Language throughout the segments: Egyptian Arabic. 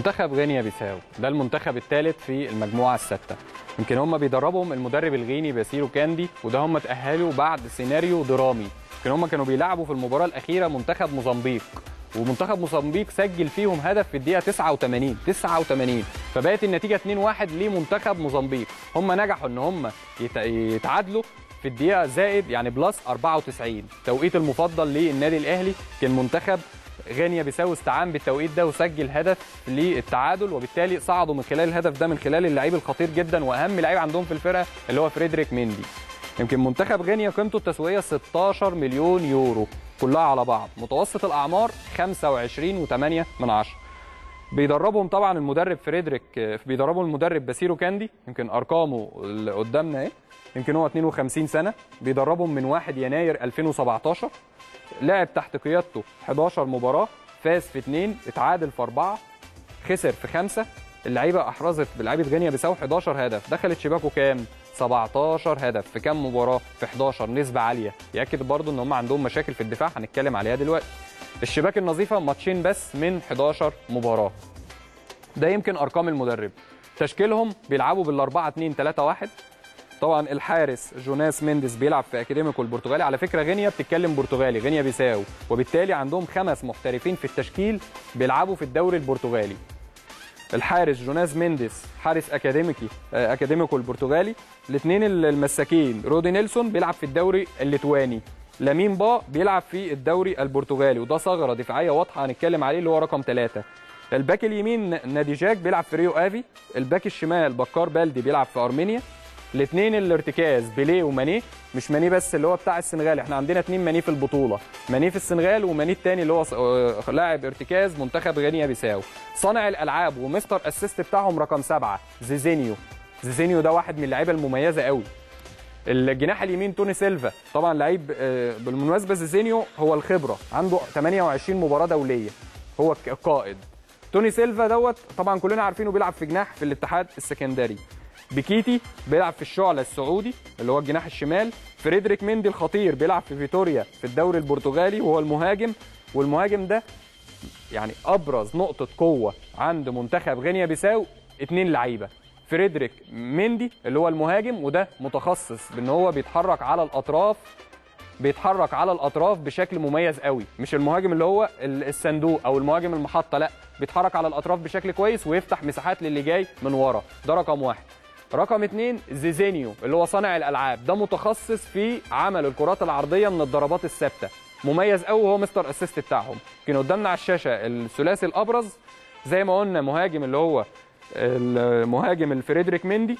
منتخب غينيا بيساو ده المنتخب الثالث في المجموعه السادسه يمكن هم بيدربهم المدرب الغيني باسيرو كاندي وده هم تاهلوا بعد سيناريو درامي يمكن هم كانوا بيلعبوا في المباراه الاخيره منتخب موزمبيق ومنتخب موزمبيق سجل فيهم هدف في الدقيقه 89 89 فبقت النتيجه 2-1 لمنتخب موزمبيق هم نجحوا ان هم يت- يتعادلوا في الدقيقه زائد يعني بلس 94 التوقيت المفضل للنادي الاهلي كان منتخب غينيا بيساو استعان بالتوقيت ده وسجل هدف للتعادل وبالتالي صعدوا من خلال الهدف ده من خلال اللعيب الخطير جدا واهم لعيب عندهم في الفرقه اللي هو فريدريك ميندي يمكن منتخب غينيا قيمته التسويقيه 16 مليون يورو كلها على بعض متوسط الاعمار 25 و8 من عشرة بيدربهم طبعا المدرب فريدريك بيدربهم المدرب باسيرو كاندي يمكن ارقامه اللي قدامنا اهي يمكن هو 52 سنه بيدربهم من 1 يناير 2017 لعب تحت قيادته 11 مباراه فاز في 2 اتعادل في 4 خسر في 5 اللعيبه احرزت بلعيبه غينيا بيساو 11 هدف دخلت شباكه كام 17 هدف في كام مباراه في 11 نسبه عاليه ياكد برضو ان هم عندهم مشاكل في الدفاع هنتكلم عليها دلوقتي الشباك النظيفه ماتشين بس من 11 مباراه ده يمكن ارقام المدرب تشكيلهم بيلعبوا بال 4 2 3 1 طبعا الحارس جوناس مينديز بيلعب في اكاديميكو البرتغالي على فكره غينيا بتتكلم برتغالي غينيا بيساو وبالتالي عندهم خمس محترفين في التشكيل بيلعبوا في الدوري البرتغالي الحارس جوناس مينديز حارس اكاديميكي آه، اكاديميكو البرتغالي الاثنين المساكين رودي نيلسون بيلعب في الدوري الليتواني لامين با بيلعب في الدوري البرتغالي وده ثغره دفاعيه واضحه هنتكلم عليه اللي هو رقم ثلاثة الباك اليمين نادي جاك بيلعب في ريو افي الباك الشمال بكار بالدي بيلعب في ارمينيا الاثنين الارتكاز بيليه وماني مش ماني بس اللي هو بتاع السنغال احنا عندنا اثنين ماني في البطوله ماني في السنغال وماني الثاني اللي هو ص- آه، لاعب ارتكاز منتخب غينيا بيساو صانع الالعاب ومستر اسيست بتاعهم رقم سبعة زيزينيو زيزينيو ده واحد من اللعيبه المميزه قوي الجناح اليمين توني سيلفا طبعا لعيب آه، بالمناسبه زيزينيو هو الخبره عنده 28 مباراه دوليه هو الك- القائد توني سيلفا دوت طبعا كلنا عارفينه بيلعب في جناح في الاتحاد السكندري بيكيتي بيلعب في الشعلة السعودي اللي هو الجناح الشمال فريدريك ميندي الخطير بيلعب في فيتوريا في الدوري البرتغالي وهو المهاجم والمهاجم ده يعني ابرز نقطه قوه عند منتخب غينيا بيساو اتنين لعيبه فريدريك ميندي اللي هو المهاجم وده متخصص بان هو بيتحرك على الاطراف بيتحرك على الاطراف بشكل مميز قوي مش المهاجم اللي هو ال- الصندوق او المهاجم المحطه لا بيتحرك على الاطراف بشكل كويس ويفتح مساحات للي جاي من ورا ده رقم واحد رقم اتنين زيزينيو اللي هو صانع الالعاب ده متخصص في عمل الكرات العرضيه من الضربات الثابته مميز قوي وهو مستر اسيست بتاعهم كان قدامنا على الشاشه الثلاثي الابرز زي ما قلنا مهاجم اللي هو المهاجم الفريدريك ميندي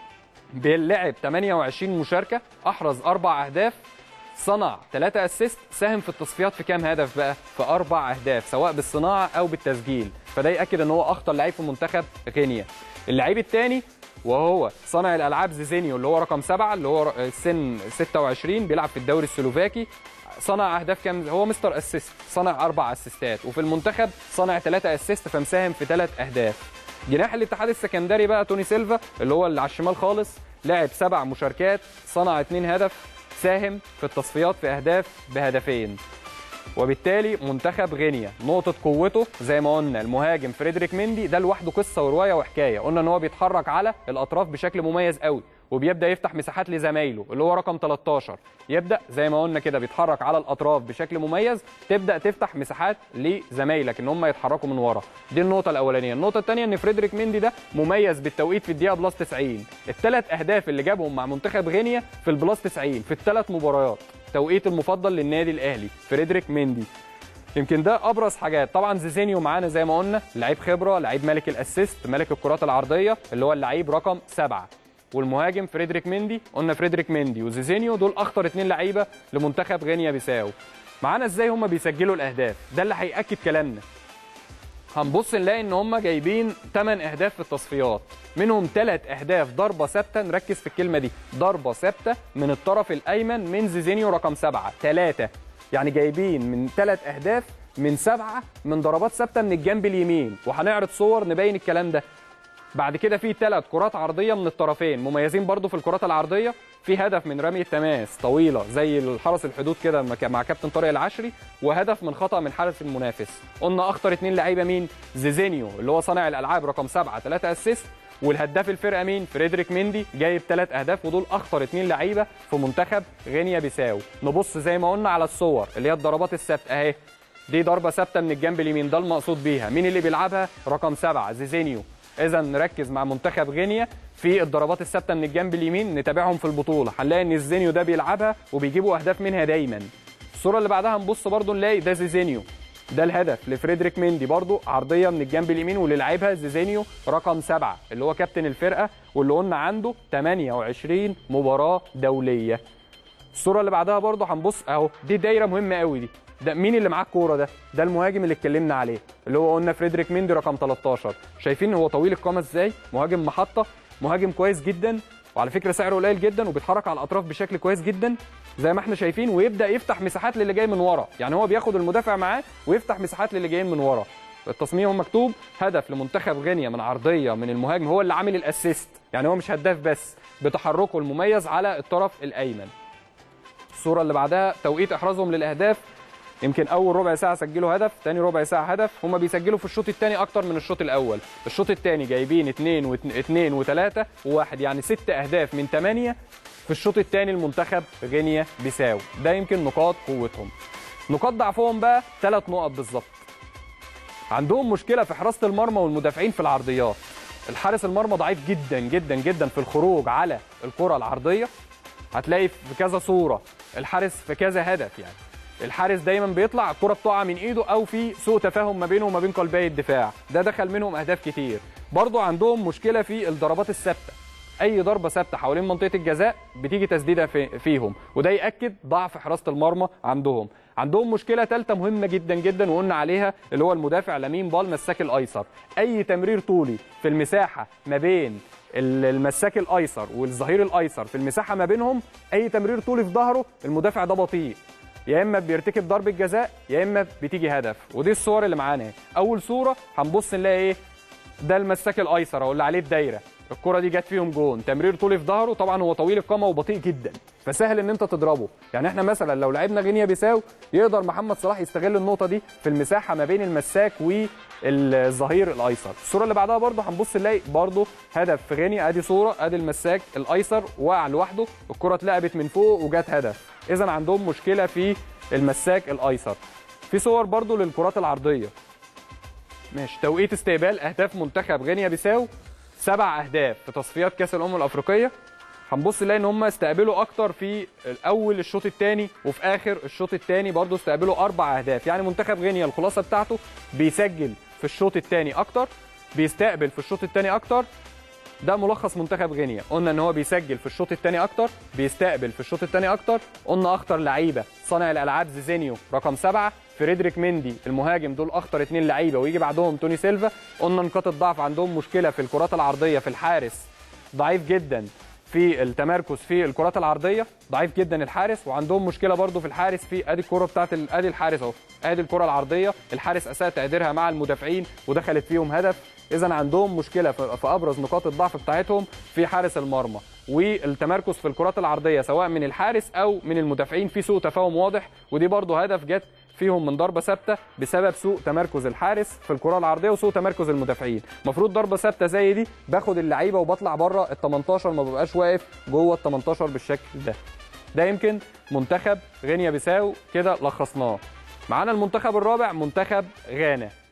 بيلعب 28 مشاركه احرز اربع اهداف صنع 3 اسيست ساهم في التصفيات في كام هدف بقى في اربع اهداف سواء بالصناعه او بالتسجيل فده ياكد ان هو اخطر لعيب في منتخب غينيا اللعيب الثاني وهو صانع الالعاب زيزينيو اللي هو رقم سبعة اللي هو ر- سن 26 بيلعب في الدوري السلوفاكي صنع اهداف كام هو مستر اسيست صنع اربع اسيستات وفي المنتخب صنع ثلاثة اسيست فمساهم في ثلاث اهداف جناح الاتحاد السكندري بقى توني سيلفا اللي هو اللي على الشمال خالص لعب سبع مشاركات صنع اثنين هدف ساهم في التصفيات في اهداف بهدفين وبالتالي منتخب غينيا نقطة قوته زي ما قلنا المهاجم فريدريك ميندي ده لوحده قصة ورواية وحكاية قلنا ان هو بيتحرك على الاطراف بشكل مميز قوي وبيبدا يفتح مساحات لزمايله اللي هو رقم 13 يبدا زي ما قلنا كده بيتحرك على الاطراف بشكل مميز تبدا تفتح مساحات لزمايلك ان هم يتحركوا من ورا دي النقطه الاولانيه النقطه الثانيه ان فريدريك ميندي ده مميز بالتوقيت في الدقيقه بلس 90 الثلاث اهداف اللي جابهم مع منتخب غينيا في البلس 90 في الثلاث مباريات توقيت المفضل للنادي الاهلي فريدريك ميندي يمكن ده ابرز حاجات طبعا زيزينيو معانا زي ما قلنا لعيب خبره لعيب ملك الاسيست ملك الكرات العرضيه اللي هو اللعيب رقم سبعة والمهاجم فريدريك ميندي قلنا فريدريك ميندي وزيزينيو دول اخطر اتنين لعيبه لمنتخب غينيا بيساو معانا ازاي هم بيسجلوا الاهداف ده اللي هياكد كلامنا هنبص نلاقي ان هم جايبين 8 اهداف في التصفيات منهم 3 اهداف ضربه ثابته نركز في الكلمه دي ضربه ثابته من الطرف الايمن من زيزينيو رقم 7 3 يعني جايبين من 3 اهداف من سبعه من ضربات ثابته من الجنب اليمين وهنعرض صور نبين الكلام ده بعد كده في ثلاث كرات عرضيه من الطرفين مميزين برضو في الكرات العرضيه في هدف من رميه تماس طويله زي الحرس الحدود كده مع- مع كابتن طارق العشري وهدف من خطا من حارس المنافس قلنا اخطر اتنين لعيبه مين زيزينيو اللي هو صانع الالعاب رقم سبعة ثلاثة اسيست والهداف الفرقه مين فريدريك ميندي جايب ثلاث اهداف ودول اخطر اتنين لعيبه في منتخب غينيا بيساو نبص زي ما قلنا على الصور اللي هي الضربات الثابته اهي دي ضربه ثابته من الجنب اليمين ده المقصود بيها مين اللي بيلعبها رقم سبعة زيزينيو اذا نركز مع منتخب غينيا في الضربات الثابته من الجنب اليمين نتابعهم في البطوله هنلاقي ان زيزينيو ده بيلعبها وبيجيبوا اهداف منها دايما الصوره اللي بعدها نبص برضو نلاقي ده زيزينيو ده الهدف لفريدريك ميندي برضو عرضيه من الجنب اليمين واللي لعبها زيزينيو رقم سبعة اللي هو كابتن الفرقه واللي قلنا عنده 28 مباراه دوليه الصوره اللي بعدها برضو هنبص اهو دي دايره مهمه قوي دي ده مين اللي معاه الكوره ده ده المهاجم اللي اتكلمنا عليه اللي هو قلنا فريدريك ميندي رقم 13 شايفين هو طويل القامه ازاي مهاجم محطه مهاجم كويس جدا وعلى فكره سعره قليل جدا وبيتحرك على الاطراف بشكل كويس جدا زي ما احنا شايفين ويبدا يفتح مساحات للي جاي من ورا يعني هو بياخد المدافع معاه ويفتح مساحات للي جايين من ورا التصميم مكتوب هدف لمنتخب غينيا من عرضيه من المهاجم هو اللي عامل الاسيست يعني هو مش هداف بس بتحركه المميز على الطرف الايمن الصوره اللي بعدها توقيت احرازهم للاهداف يمكن اول ربع ساعه سجلوا هدف تاني ربع ساعه هدف هما بيسجلوا في الشوط الثاني اكتر من الشوط الاول الشوط الثاني جايبين 2 و2 و3 وواحد يعني ست اهداف من 8 في الشوط الثاني المنتخب غينيا بيساو ده يمكن نقاط قوتهم نقاط ضعفهم بقى ثلاث نقط بالظبط عندهم مشكله في حراسه المرمى والمدافعين في العرضيات الحارس المرمى ضعيف جدا جدا جدا في الخروج على الكره العرضيه هتلاقي في كذا صوره الحارس في كذا هدف يعني الحارس دايما بيطلع الكره بتقع من ايده او في سوء تفاهم ما بينه وما بين قلبي الدفاع ده دخل منهم اهداف كتير برضو عندهم مشكله في الضربات الثابته اي ضربه ثابته حوالين منطقه الجزاء بتيجي تسديده في فيهم وده ياكد ضعف حراسه المرمى عندهم عندهم مشكله ثالثه مهمه جدا جدا وقلنا عليها اللي هو المدافع لامين بال مساك الايسر اي تمرير طولي في المساحه ما بين ال- المساك الايسر والظهير الايسر في المساحه ما بينهم اي تمرير طولي في ظهره المدافع ده بطيء يا اما بيرتكب ضربه جزاء يا اما بتيجي هدف ودي الصور اللي معانا اهي. اول صوره هنبص نلاقي ايه ده المساك الايسر اهو اللي عليه الدايره الكره دي جت فيهم جون تمرير طولي في ظهره طبعا هو طويل القامه وبطيء جدا فسهل ان انت تضربه يعني احنا مثلا لو لعبنا غينيا بيساو يقدر محمد صلاح يستغل النقطه دي في المساحه ما بين المساك والظهير الايسر الصوره اللي بعدها برضه هنبص نلاقي برضه هدف في غينيا ادي صوره ادي المساك الايسر وقع لوحده الكره اتلعبت من فوق وجت هدف اذا عندهم مشكله في المساك الايسر في صور برضه للكرات العرضيه ماشي توقيت استقبال اهداف منتخب غينيا بيساو سبع اهداف في تصفيات كاس الامم الافريقيه هنبص نلاقي ان هم استقبلوا اكتر في الاول الشوط الثاني وفي اخر الشوط الثاني برضه استقبلوا اربع اهداف يعني منتخب غينيا الخلاصه بتاعته بيسجل في الشوط الثاني اكتر بيستقبل في الشوط الثاني اكتر ده ملخص منتخب غينيا قلنا ان هو بيسجل في الشوط الثاني اكتر بيستقبل في الشوط الثاني اكتر قلنا اخطر لعيبه صانع الالعاب زيزينيو رقم سبعة فريدريك ميندي المهاجم دول اخطر اثنين لعيبه ويجي بعدهم توني سيلفا قلنا نقاط الضعف عندهم مشكله في الكرات العرضيه في الحارس ضعيف جدا في التمركز في الكرات العرضيه ضعيف جدا الحارس وعندهم مشكله برضو في الحارس في ادي الكره بتاعت ال- ادي الحارس اهو ادي الكره العرضيه الحارس اساء تقديرها مع المدافعين ودخلت فيهم هدف اذا عندهم مشكله في في ابرز نقاط الضعف بتاعتهم في حارس المرمى والتمركز في الكرات العرضيه سواء من الحارس او من المدافعين في سوء تفاهم واضح ودي برضو هدف جت فيهم من ضربه ثابته بسبب سوء تمركز الحارس في الكره العرضيه وسوء تمركز المدافعين المفروض ضربه ثابته زي دي باخد اللعيبه وبطلع بره ال 18 ما ببقاش واقف جوه ال 18 بالشكل ده ده يمكن منتخب غينيا بيساو كده لخصناه معانا المنتخب الرابع منتخب غانا